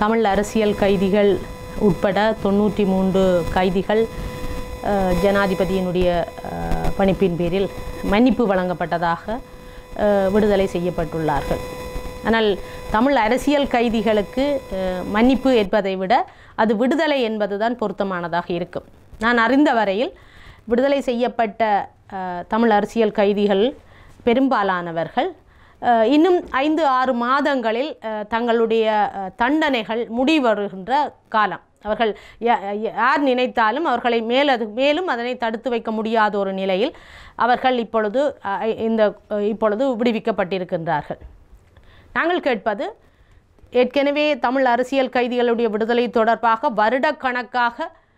தமிழ் அரசியல் கைதிகள் உட்பட தொண்ணூற்றி மூன்று கைதிகள் அஹ், ஜனாதிபதியினுடைய அஹ், பணிப்பின் பேரில் மன்னிப்பு வழங்கப்பட்டதாக அஹ், விடுதலை செய்யப்பட்டுள்ளார்கள் ஆனால் தமிழ் அரசியல் கைதிகளுக்கு அஹ், மன்னிப்பு என்பதை விட அது விடுதலை என்பதுதான் பொருத்தமானதாக இருக்கும் நான் அறிந்த வரையில் விடுதலை செய்யப்பட்ட அஹ், தமிழ் அரசியல் கைதிகள் பெரும்பாலானவர்கள் அஹ், இன்னும் ஐந்து ஆறு மாதங்களில் அஹ், தங்களுடைய அஹ், தண்டனைகள் முடிவருகின்ற காலம் அவர்கள் யா- யா- யார் நினைத்தாலும் அவர்களை மேலது மேலும் அதனை தடுத்து வைக்க முடியாத ஒரு நிலையில் அவர்கள் இப்பொழுது அஹ், இந்த அஹ், இப்பொழுது விடுவிக்கப்பட்டிருக்கின்றார்கள் நாங்கள் கேட்பது ஏற்கனவே தமிழ் அரசியல் கைதிகளுடைய விடுதலை தொடர்பாக வருடக்கணக்காக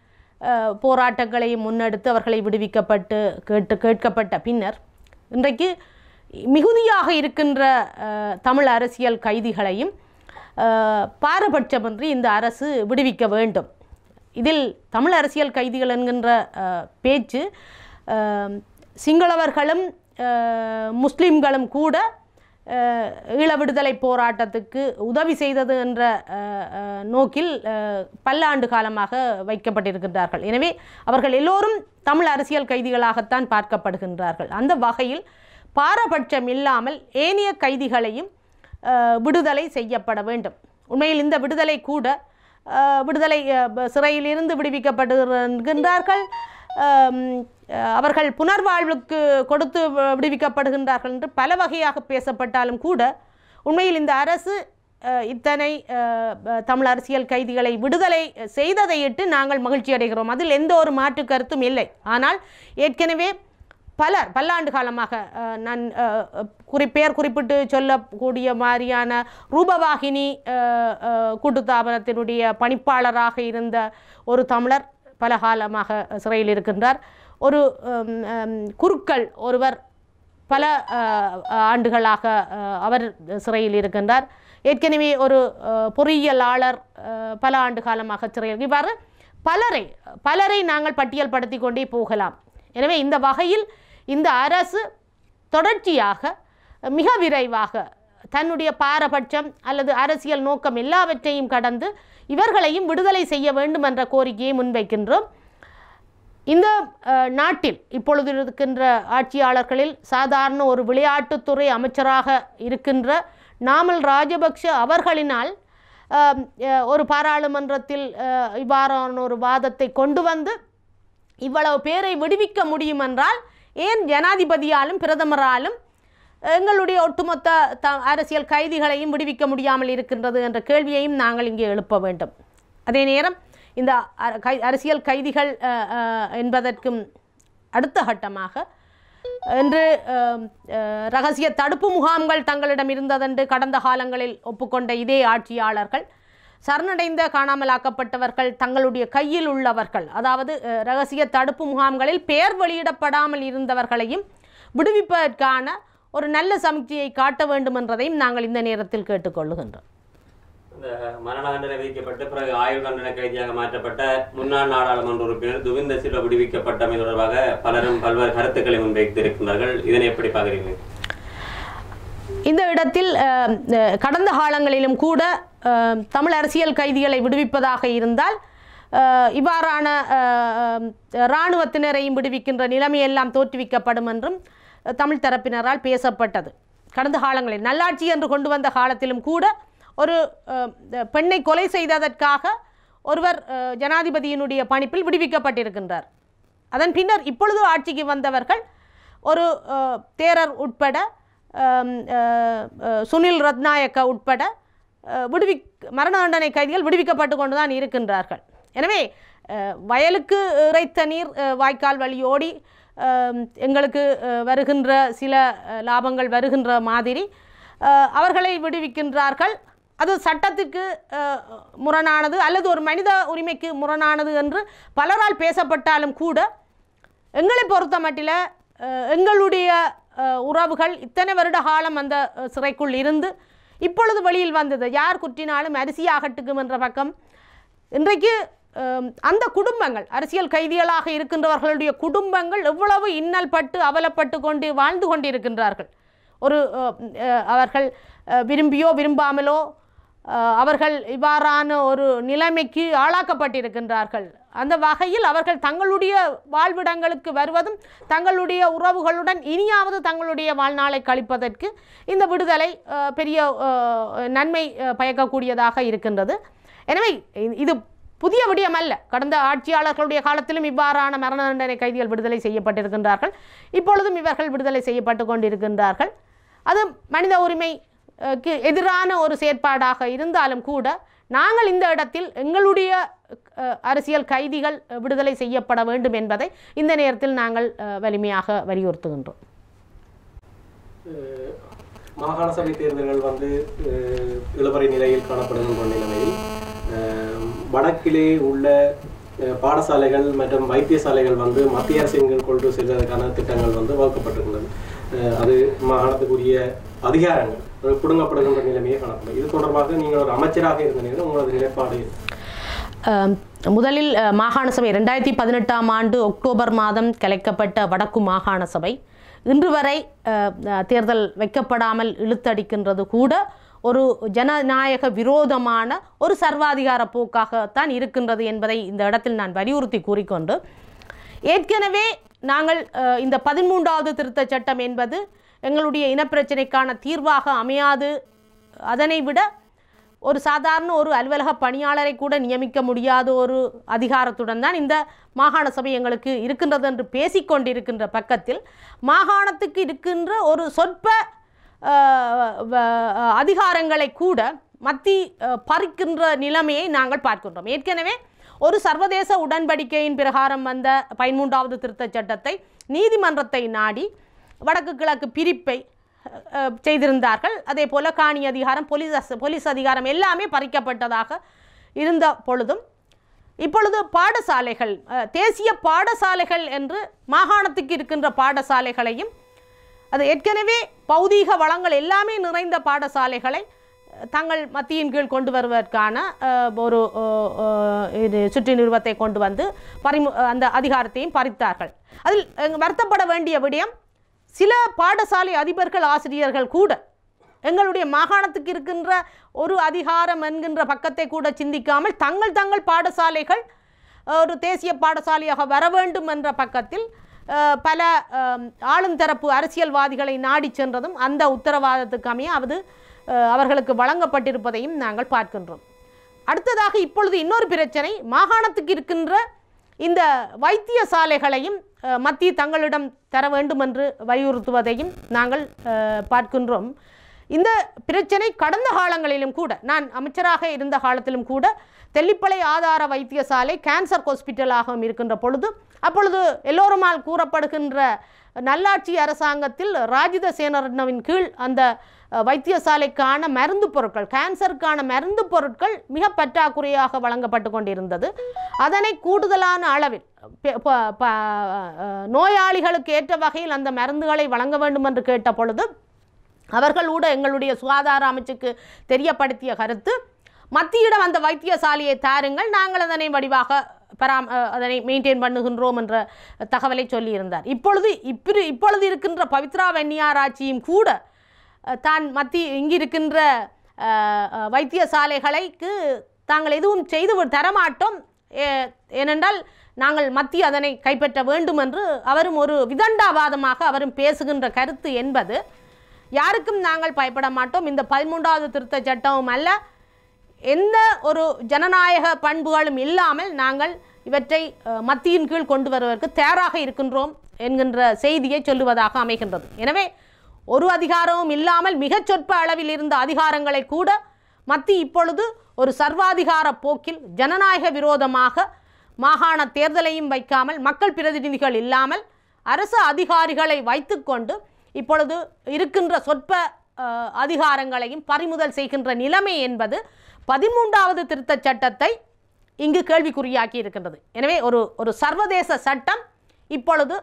அஹ், போராட்டங்களை முன்னெடுத்து அவர்களை விடுவிக்கப்பட்டு கேட்டு கேட்கப்பட்ட பின்னர் இன்றைக்கு மிகுதியாக இருக்கின்ற அஹ், தமிழ் அரசியல் கைதிகளையும் அஹ், பாரபட்சமின்றி இந்த அரசு விடுவிக்க வேண்டும் இதில் தமிழ் அரசியல் கைதிகள் என்கின்ற அஹ், பேச்சு அஹ், சிங்களவர்களும் அஹ், முஸ்லிம்களும் கூட அஹ், ஈழ விடுதலை போராட்டத்துக்கு உதவி செய்தது என்ற அஹ், அஹ், நோக்கில் அஹ், பல்லாண்டு காலமாக வைக்கப்பட்டிருக்கின்றார்கள் எனவே அவர்கள் எல்லோரும் தமிழ் அரசியல் கைதிகளாகத்தான் பார்க்கப்படுகின்றார்கள் அந்த வகையில் பாரபட்சம் இல்லாமல் ஏனைய கைதிகளையும் அஹ், விடுதலை செய்யப்பட வேண்டும் உண்மையில் இந்த விடுதலை கூட அஹ், விடுதலை அஹ், ப- சிறையிலிருந்து விடுவிக்கப்படுகின்றார்கள் அம், அஹ், அவர்கள் புனர்வாழ்வுக்கு கொடுத்து வி- விடுவிக்கப்படுகின்றார்கள் என்று பல வகையாக பேசப்பட்டாலும் கூட உண்மையில் இந்த அரசு அஹ், இத்தனை அஹ், ப- தமிழ் அரசியல் கைதிகளை விடுதலை செய்ததையிட்டு நாங்கள் மகிழ்ச்சி அடைகிறோம் அதில் எந்த ஒரு மாற்று கருத்தும் இல்லை ஆனால் ஏற்கனவே பலர் பல்லாண்டு காலமாக அஹ், நான் அஹ், அஹ், குறி பெயர் குறிப்பிட்டு சொல்லக்கூடிய மாதிரியான ரூபவாகினி அஹ், அஹ், கூட்டுத்தாபனத்தினுடைய பணிப்பாளராக இருந்த ஒரு தமிழர் பல காலமாக சிறையில் இருக்கின்றார் ஒரு ஹம், ஹம், குருக்கள் ஒருவர் பல அஹ், ஆண்டுகளாக அஹ், அவர் சிறையில் இருக்கின்றார் ஏற்கனவே ஒரு அஹ், பொறியியலாளர் அஹ், பல ஆண்டு காலமாக சிறையில் இவ்வாறு பலரை பலரை நாங்கள் பட்டியல்படுத்தி கொண்டே போகலாம் எனவே இந்த வகையில் இந்த அரசு தொடர்ச்சியாக மிக விரைவாக தன்னுடைய பாரபட்சம் அல்லது அரசியல் நோக்கம் எல்லாவற்றையும் கடந்து இவர்களையும் விடுதலை செய்ய வேண்டும் என்ற கோரிக்கையை முன்வைக்கின்றோம் இந்த அஹ், நாட்டில் இப்பொழுது இருக்கின்ற ஆட்சியாளர்களில் சாதாரண ஒரு விளையாட்டுத்துறை அமைச்சராக இருக்கின்ற நாமல் ராஜபக்ஷ அவர்களினால் அஹ், அஹ், ஒரு பாராளுமன்றத்தில் அஹ், இவ்வாறான ஒரு வாதத்தை கொண்டு வந்து இவ்வளவு பேரை விடுவிக்க முடியும் என்றால் ஏன் ஜனாதிபதியாலும் பிரதமராலும் எங்களுடைய ஒட்டுமொத்த த அரசியல் கைதிகளையும் விடுவிக்க முடியாமல் இருக்கின்றது என்ற கேள்வியையும் நாங்கள் இங்கே எழுப்ப வேண்டும் அதே நேரம் இந்த அ- கை அரசியல் கைதிகள் அஹ், அஹ், என்பதற்கும் அடுத்த கட்டமாக இன்று அஹ், அஹ், ரகசிய தடுப்பு முகாம்கள் தங்களிடம் இருந்ததென்று கடந்த காலங்களில் ஒப்புக்கொண்ட இதே ஆட்சியாளர்கள் சரணடைந்த காணாமலாக்கப்பட்டவர்கள் தங்களுடைய கையில் உள்ளவர்கள் அதாவது அஹ், ரகசிய தடுப்பு முகாம்களில் பெயர் வெளியிடப்படாமல் இருந்தவர்களையும் விடுவிப்பதற்கான ஒரு நல்ல சமிக்ஞையை காட்ட வேண்டும் என்றதையும் நாங்கள் இந்த நேரத்தில் கேட்டுக்கொள்ளுகின்றோம் இந்த மரண தண்டனை விதிக்கப்பட்டு பிறகு ஆயுள் தண்டனை கைதியாக மாற்றப்பட்ட முன்னாள் நாடாளுமன்ற உறுப்பினர் துவிந்த சில்வா விடுவிக்கப்பட்டமை தொடர்பாக பலரும் பல்வேறு கருத்துக்களை முன்வைத்திருக்கிறார்கள் இதனை எப்படி பார்க்குறீங்க இந்த இடத்தில் அஹ், அஹ், கடந்த காலங்களிலும் கூட அஹ், தமிழ் அரசியல் கைதிகளை விடுவிப்பதாக இருந்தால் அஹ், இவ்வாறான அஹ், அஹ், இராணுவத்தினரையும் விடுவிக்கின்ற நிலைமையெல்லாம் தோற்றுவிக்கப்படும் என்றும் அஹ், தமிழ் தரப்பினரால் பேசப்பட்டது கடந்த காலங்களில் நல்லாட்சி என்று கொண்டு வந்த காலத்திலும் கூட ஒரு அஹ், பெண்ணை கொலை செய்ததற்காக ஒருவர் அஹ், ஜனாதிபதியினுடைய பணிப்பில் விடுவிக்கப்பட்டிருக்கின்றார் அதன் பின்னர் இப்பொழுது ஆட்சிக்கு வந்தவர்கள் ஒரு அஹ், தேரர் உட்பட அம், அஹ், அஹ், சுனில் ரத்நாயக்க உட்பட அஹ், விடுவி மரண தண்டனை கைதிகள் விடுவிக்கப்பட்டு கொண்டு தான் இருக்கின்றார்கள் எனவே அஹ், வயலுக்கு இறைத்த நீர் அஹ், வாய்க்கால் வழி ஓடி அஹ், எங்களுக்கு அஹ், வருகின்ற சில அஹ், லாபங்கள் வருகின்ற மாதிரி அஹ், அவர்களை விடுவிக்கின்றார்கள் அது சட்டத்துக்கு அஹ், முரணானது அல்லது ஒரு மனித உரிமைக்கு முரணானது என்று பலரால் பேசப்பட்டாலும் கூட எங்களை பொறுத்த மட்டில் அஹ், எங்களுடைய அஹ், உறவுகள் இத்தனை வருட காலம் அந்த அஹ், சிறைக்குள் இருந்து இப்பொழுது வெளியில் வந்தது யார் குற்றினாலும் அரிசி ஆகட்டுக்கும் என்ற பக்கம் இன்றைக்கு அஹ், அந்த குடும்பங்கள் அரசியல் கைதிகளாக இருக்கின்றவர்களுடைய குடும்பங்கள் எவ்வளவு இன்னல் பட்டு அவலப்பட்டு கொண்டு வாழ்ந்து கொண்டிருக்கின்றார்கள் ஒரு அஹ், அஹ், அவர்கள் அஹ், விரும்பியோ விரும்பாமலோ அஹ், அவர்கள் இவ்வாறான ஒரு நிலைமைக்கு ஆளாக்கப்பட்டிருக்கின்றார்கள் அந்த வகையில் அவர்கள் தங்களுடைய வாழ்விடங்களுக்கு வருவதும் தங்களுடைய உறவுகளுடன் இனியாவது தங்களுடைய வாழ்நாளை கழிப்பதற்கு இந்த விடுதலை அஹ், பெரிய அஹ், நன்மை அஹ், பயக்கக்கூடியதாக இருக்கின்றது எனவே இ- இது புதிய விடயம் அல்ல கடந்த ஆட்சியாளர்களுடைய காலத்திலும் இவ்வாறான மரண தண்டனை கைதிகள் விடுதலை செய்யப்பட்டிருக்கின்றார்கள் இப்பொழுதும் இவர்கள் விடுதலை செய்யப்பட்டு கொண்டிருக்கின்றார்கள் அது மனித உரிமைக்கு எதிரான ஒரு செயற்பாடாக இருந்தாலும் கூட நாங்கள் இந்த இடத்தில் எங்களுடைய அஹ், அரசியல் கைதிகள் அஹ், விடுதலை செய்யப்பட வேண்டும் என்பதை இந்த நேரத்தில் நாங்கள் அஹ், வலிமையாக வலியுறுத்துகின்றோம் அஹ் மாகாண சபை தேர்தல்கள் வந்து அஹ், இழுபறி நிலையில் காணப்படுகின்ற நிலைமையில் அஹ், வடக்கிலே உள்ள அஹ், பாடசாலைகள் மற்றும் வைத்தியசாலைகள் வந்து மத்திய அரசின் கீழ் கொண்டு செல்வதற்கான திட்டங்கள் வந்து வகுக்கப்பட்டிருக்கின்றன அஹ், அது மாகாணத்துக்குரிய அதிகாரங்கள் அது பிடுங்கப்படுகின்ற நிலைமையை காணப்படும் இது தொடர்பாக நீங்கள் ஒரு அமைச்சராக இருந்த நேரம் உங்களது நிலைப்பாடு என்ன? அஹ், முதலில் அஹ், மாகாண சபை ரெண்டாயிரத்தி பதினெட்டாம் ஆண்டு அக்டோபர் மாதம் கலைக்கப்பட்ட வடக்கு மாகாண சபை இன்று வரை அஹ், அஹ், தேர்தல் வைக்கப்படாமல் இழுத்தடிக்கின்றது கூட ஒரு ஜனநாயக விரோதமான ஒரு சர்வாதிகார போக்காகத்தான் இருக்கின்றது என்பதை இந்த இடத்தில் நான் வலியுறுத்தி கூறிக்கொண்டு ஏற்கனவே நாங்கள் அஹ், இந்த பதிமூன்றாவது திருத்தச் சட்டம் என்பது எங்களுடைய இனப்பிரச்சினைக்கான தீர்வாக அமையாது அதனை விட ஒரு சாதாரண ஒரு அலுவலக பணியாளரை கூட நியமிக்க முடியாத ஒரு அதிகாரத்துடன் தான் இந்த மாகாண சபை எங்களுக்கு இருக்கின்றது என்று பேசிக்கொண்டிருக்கின்ற பக்கத்தில் மாகாணத்துக்கு இருக்கின்ற ஒரு சொற்ப அஹ், வ- அதிகாரங்களை கூட மத்தி அஹ், பறிக்கின்ற நிலைமையை நாங்கள் பார்க்கின்றோம் ஏற்கனவே ஒரு சர்வதேச உடன்படிக்கையின் பிரகாரம் வந்த பதிமூன்றாவது திருத்தச் சட்டத்தை நீதிமன்றத்தை நாடி வடக்கு கிழக்கு பிரிப்பை அஹ், செய்திருந்தார்கள் அதே போல காணி அதிகாரம் போலீஸ் அஸ்- போலீஸ் அதிகாரம் எல்லாமே பறிக்கப்பட்டதாக இருந்த பொழுதும் இப்பொழுது பாடசாலைகள் அஹ், தேசிய பாடசாலைகள் என்று மாகாணத்துக்கு இருக்கின்ற பாடசாலைகளையும் அது ஏற்கனவே பௌதீக வளங்கள் எல்லாமே நிறைந்த பாடசாலைகளை அஹ், தங்கள் மத்தியின் கீழ் கொண்டு வருவதற்கான அஹ், ஒரு அஹ், அஹ், இது சுற்றி நிறுவத்தை கொண்டு வந்து பறிமு அந்த அதிகாரத்தையும் பறித்தார்கள் அதில் அஹ், வருத்தப்பட வேண்டிய விடயம் சில பாடசாலை அதிபர்கள் ஆசிரியர்கள் கூட எங்களுடைய மாகாணத்துக்கு இருக்கின்ற ஒரு அதிகாரம் என்கின்ற பக்கத்தை கூட சிந்திக்காமல் தங்கள் தங்கள் பாடசாலைகள் ஒரு தேசிய பாடசாலையாக வர வேண்டும் என்ற பக்கத்தில் அஹ், பல அஹ், ஆளும் தரப்பு அரசியல்வாதிகளை நாடி சென்றதும் அந்த உத்தரவாதத்துக்கு அமைய அது அஹ், அவர்களுக்கு வழங்கப்பட்டிருப்பதையும் நாங்கள் பார்க்கின்றோம் அடுத்ததாக இப்பொழுது இன்னொரு பிரச்சனை மாகாணத்துக்கு இருக்கின்ற இந்த வைத்தியசாலைகளையும் அஹ், மத்திய தங்களிடம் தர வேண்டும் என்று வலியுறுத்துவதையும் நாங்கள் அஹ், பார்க்கின்றோம் இந்த பிரச்சனை கடந்த காலங்களிலும் கூட நான் அமைச்சராக இருந்த காலத்திலும் கூட தெல்லிப்பளை ஆதார வைத்தியசாலை கேன்சர் ஹாஸ்பிட்டலாகவும் இருக்கின்ற பொழுது அப்பொழுது எல்லோருமால் கூறப்படுகின்ற நல்லாட்சி அரசாங்கத்தில் ராஜித சேனரட்னவின் கீழ் அந்த அஹ், வைத்தியசாலைக்கான மருந்து பொருட்கள் கேன்சருக்கான மருந்து பொருட்கள் மிக பற்றாக்குறையாக வழங்கப்பட்டு கொண்டிருந்தது அதனை கூடுதலான அளவில் பெ- ப- ப- அஹ், நோயாளிகளுக்கு ஏற்ற வகையில் அந்த மருந்துகளை வழங்க வேண்டும் என்று கேட்ட பொழுது அவர்கள் கூட எங்களுடைய சுகாதார அமைச்சுக்கு தெரியப்படுத்திய கருத்து மத்தியிடம் அந்த வைத்தியசாலையை தாருங்கள் நாங்கள் அதனை வடிவாக பராம அஹ், அதனை மெயின்டைன் பண்ணுகின்றோம் என்ற தகவலை சொல்லியிருந்தார் இப்பொழுது இப்படி இப்பொழுது இருக்கின்ற பவித்ரா வெண்ணியாராட்சியும் கூட அஹ், தான் மத்தி இங்கிருக்கின்ற அஹ், அஹ், வைத்தியசாலைகளுக்கு தாங்கள் எதுவும் செய்து வி- தரமாட்டோம் ஏ- ஏனென்றால் நாங்கள் மத்தி அதனை கைப்பற்ற வேண்டும் என்று அவரும் ஒரு விதண்டாவாதமாக அவரும் பேசுகின்ற கருத்து என்பது யாருக்கும் நாங்கள் பயப்பட மாட்டோம் இந்த பதிமூன்றாவது திருத்த சட்டமும் அல்ல எந்த ஒரு ஜனநாயக பண்புகளும் இல்லாமல் நாங்கள் இவற்றை அஹ், மத்தியின் கீழ் கொண்டு வருவதற்கு தயாராக இருக்கின்றோம் என்கின்ற செய்தியை சொல்லுவதாக அமைகின்றது எனவே ஒரு அதிகாரமும் இல்லாமல் மிகச் சொற்ப அளவில் இருந்த அதிகாரங்களை கூட மத்தி இப்பொழுது ஒரு சர்வாதிகார போக்கில் ஜனநாயக விரோதமாக மாகாண தேர்தலையும் வைக்காமல் மக்கள் பிரதிநிதிகள் இல்லாமல் அரசு அதிகாரிகளை வைத்துக்கொண்டு இப்பொழுது இருக்கின்ற சொற்ப அஹ், அதிகாரங்களையும் பறிமுதல் செய்கின்ற நிலைமை என்பது பதிமூன்றாவது திருத்தச் சட்டத்தை இங்கு கேள்விக்குறியாக்கி இருக்கின்றது எனவே ஒரு ஒரு சர்வதேச சட்டம் இப்பொழுது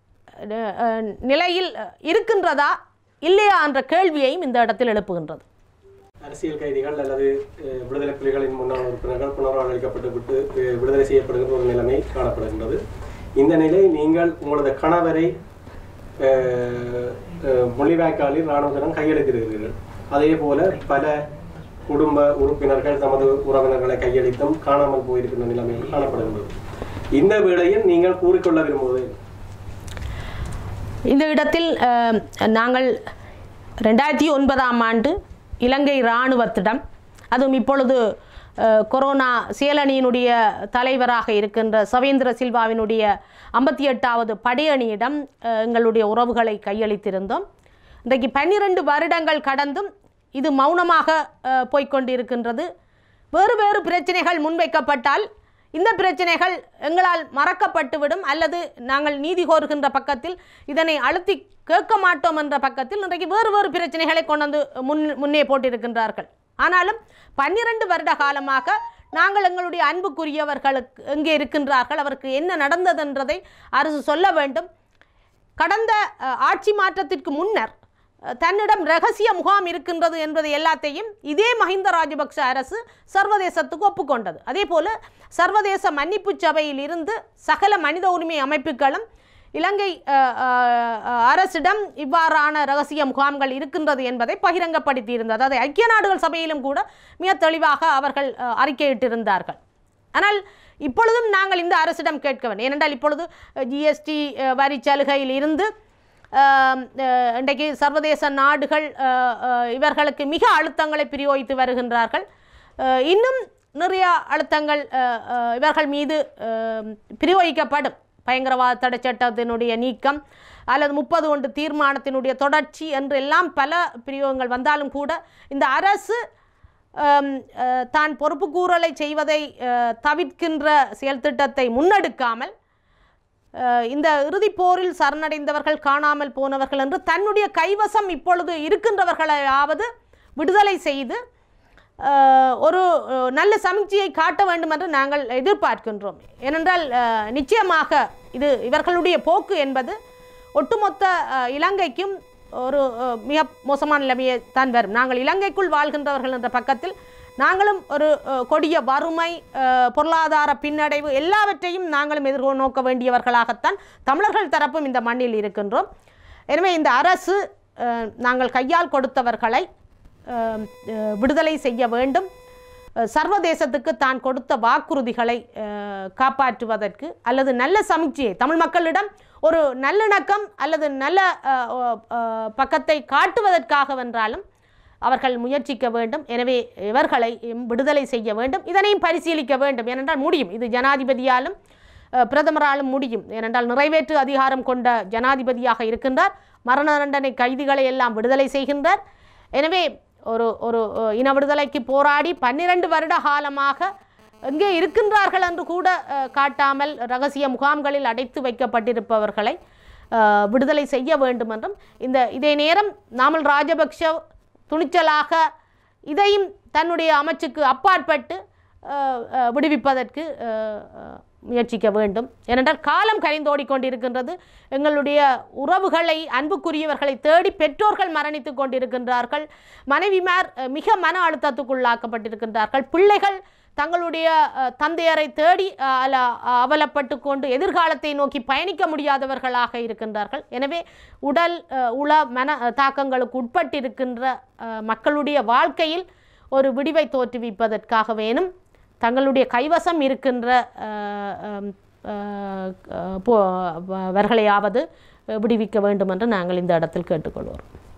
அஹ், அஹ், நிலையில் அஹ், இருக்கின்றதா இல்லையா என்ற கேள்வியையும் இந்த இடத்தில் எழுப்புகின்றது அரசியல் கைதிகள் அல்லது அஹ், விடுதலை புலிகளின் முன்னாள் உறுப்பினர்கள் புனர்வாழ்வளிக்கப்பட்டு விட்டு அஹ், விடுதலை செய்யப்படுகின்ற ஒரு நிலைமை காணப்படுகின்றது இந்த நிலை நீங்கள் உங்களது கணவரை அஹ், அஹ், முள்ளிவாய்க்காலில் இராணுவத்திடம் கையெழுத்திருக்கிறீர்கள் அதே போல பல குடும்ப உறுப்பினர்கள் தமது உறவினர்களை கையளித்தும் காணாமல் போயிருக்கின்ற நிலைமைகள் காணப்படுகின்றது இந்த வேளையில் நீங்கள் கூறிக்கொள்ள விரும்புவது இந்த இடத்தில் அஹ், நாங்கள் ரெண்டாயிரத்தி ஒன்பதாம் ஆண்டு இலங்கை இராணுவத்திடம் அதுவும் இப்பொழுது அஹ், கொரோனா செயலணியினுடைய தலைவராக இருக்கின்ற சவேந்திர சில்வாவினுடைய ஐம்பத்தி எட்டாவது படையணியிடம் அஹ், எங்களுடைய உறவுகளை கையளித்திருந்தோம் இன்றைக்கு பன்னிரண்டு வருடங்கள் கடந்தும் இது மௌனமாக அஹ், போய்க்கொண்டிருக்கின்றது வேறு வேறு பிரச்சனைகள் முன்வைக்கப்பட்டால் இந்த பிரச்சனைகள் எங்களால் மறக்கப்பட்டுவிடும் அல்லது நாங்கள் நீதி கோருகின்ற பக்கத்தில் இதனை அழுத்தி கேட்க மாட்டோம் என்ற பக்கத்தில் இன்றைக்கு வேறு வேறு பிரச்சனைகளை கொண்டு வந்து முன் முன்னே போட்டிருக்கின்றார்கள் ஆனாலும் பன்னிரண்டு வருட காலமாக நாங்கள் எங்களுடைய அன்புக்குரியவர்களுக்கு எங்கே இருக்கின்றார்கள் அவருக்கு என்ன நடந்ததென்றதை அரசு சொல்ல வேண்டும் கடந்த அஹ், ஆட்சி மாற்றத்திற்கு முன்னர் அஹ், தன்னிடம் ரகசிய முகாம் இருக்கின்றது என்பது எல்லாத்தையும் இதே மஹிந்த ராஜபக்ஷ அரசு சர்வதேசத்துக்கு ஒப்புக்கொண்டது அதே போல சர்வதேச மன்னிப்பு சபையில் இருந்து சகல மனித உரிமை அமைப்புகளும் இலங்கை அஹ், அஹ், அஹ், அரசிடம் இவ்வாறான ரகசிய முகாம்கள் இருக்கின்றது என்பதை பகிரங்கப்படுத்தி இருந்தது அதை ஐக்கிய நாடுகள் சபையிலும் கூட மிக தெளிவாக அவர்கள் அஹ், அறிக்கையிட்டிருந்தார்கள் ஆனால் இப்பொழுதும் நாங்கள் இந்த அரசிடம் கேட்க வேண்டும் ஏனென்றால் இப்பொழுது ஜிஎஸ்டி வரி சலுகையில் இருந்து ஆம், அஹ், இன்றைக்கு சர்வதேச நாடுகள் அஹ், அஹ், இவர்களுக்கு மிக அழுத்தங்களை பிரயோகித்து வருகின்றார்கள் அஹ், இன்னும் நிறைய அழுத்தங்கள் அஹ், அஹ், இவர்கள் மீது அஹ், பிரயோகிக்கப்படும் பயங்கரவாத தடை சட்டத்தினுடைய நீக்கம் அல்லது முப்பது ஒன்று தீர்மானத்தினுடைய தொடர்ச்சி என்று எல்லாம் பல பிரயோகங்கள் வந்தாலும் கூட இந்த அரசு ஆம், அஹ், தான் பொறுப்புக்கூறலை செய்வதை அஹ், தவிர்க்கின்ற செயல் திட்டத்தை முன்னெடுக்காமல் அஹ், இந்த இறுதிப் போரில் சரணடைந்தவர்கள் காணாமல் போனவர்கள் என்று தன்னுடைய கைவசம் இப்பொழுது இருக்கின்றவர்களையாவது விடுதலை செய்து அஹ், ஒரு அஹ், நல்ல சமிக்ஞையை காட்ட வேண்டும் என்று நாங்கள் எதிர்பார்க்கின்றோம் ஏனென்றால் அஹ், நிச்சயமாக இது இவர்களுடைய போக்கு என்பது ஒட்டுமொத்த அஹ், இலங்கைக்கும் ஒரு அஹ், மிக மோசமான நிலைமையை தான் வரும் நாங்கள் இலங்கைக்குள் வாழ்கின்றவர்கள் என்ற பக்கத்தில் நாங்களும் ஒரு அஹ், கொடிய வறுமை அஹ், பொருளாதார பின்னடைவு எல்லாவற்றையும் நாங்களும் எதிர்கொ நோக்க வேண்டியவர்களாகத்தான் தமிழர்கள் தரப்பும் இந்த மண்ணில் இருக்கின்றோம் எனவே இந்த அரசு அஹ், நாங்கள் கையால் கொடுத்தவர்களை அஹ், அஹ், விடுதலை செய்ய வேண்டும் அஹ், சர்வதேசத்துக்கு தான் கொடுத்த வாக்குறுதிகளை அஹ், காப்பாற்றுவதற்கு அல்லது நல்ல சமிக்ஞையை தமிழ் மக்களிடம் ஒரு நல்லிணக்கம் அல்லது நல்ல அஹ், அஹ், பக்கத்தை காட்டுவதற்காக வென்றாலும் அவர்கள் முயற்சிக்க வேண்டும் எனவே இவர்களை விடுதலை செய்ய வேண்டும் இதனையும் பரிசீலிக்க வேண்டும் ஏனென்றால் முடியும் இது ஜனாதிபதியாலும் அஹ், பிரதமராலும் முடியும் ஏனென்றால் நிறைவேற்று அதிகாரம் கொண்ட ஜனாதிபதியாக இருக்கின்றார் மரண தண்டனை கைதிகளை எல்லாம் விடுதலை செய்கின்றார் எனவே ஒரு ஒரு அஹ், இன விடுதலைக்கு போராடி பன்னிரண்டு வருட காலமாக எங்கே இருக்கின்றார்கள் என்று கூட அஹ், காட்டாமல் ரகசிய முகாம்களில் அடைத்து வைக்கப்பட்டிருப்பவர்களை அஹ், விடுதலை செய்ய வேண்டும் என்றும் இந்த இதே நேரம் நாமல் ராஜபக்ஷ துணிச்சலாக இதையும் தன்னுடைய அமைச்சுக்கு அப்பாற்பட்டு அஹ், அஹ், விடுவிப்பதற்கு அஹ், அஹ், முயற்சிக்க வேண்டும் ஏனென்றால் காலம் கரைந்தோடி கொண்டிருக்கின்றது எங்களுடைய உறவுகளை அன்புக்குரியவர்களை தேடி பெற்றோர்கள் மரணித்து கொண்டிருக்கின்றார்கள் மனைவிமார் அஹ், மிக மன அழுத்தத்துக்குள்ளாக்கப்பட்டிருக்கின்றார்கள் பிள்ளைகள் தங்களுடைய அஹ், தந்தையரை தேடி அஹ், அல்ல அஹ், அவலப்பட்டு கொண்டு எதிர்காலத்தை நோக்கி பயணிக்க முடியாதவர்களாக இருக்கின்றார்கள் எனவே உடல் அஹ், உள மன அஹ், தாக்கங்களுக்கு உட்பட்டிருக்கின்ற அஹ், மக்களுடைய வாழ்க்கையில் ஒரு விடிவை தோற்றுவிப்பதற்காக வேணும் தங்களுடைய கைவசம் இருக்கின்ற அஹ், அம், அஹ், அஹ், போ- வர்களையாவது விடுவிக்க வேண்டும் என்று நாங்கள் இந்த இடத்தில் கேட்டுக்கொள்வோம்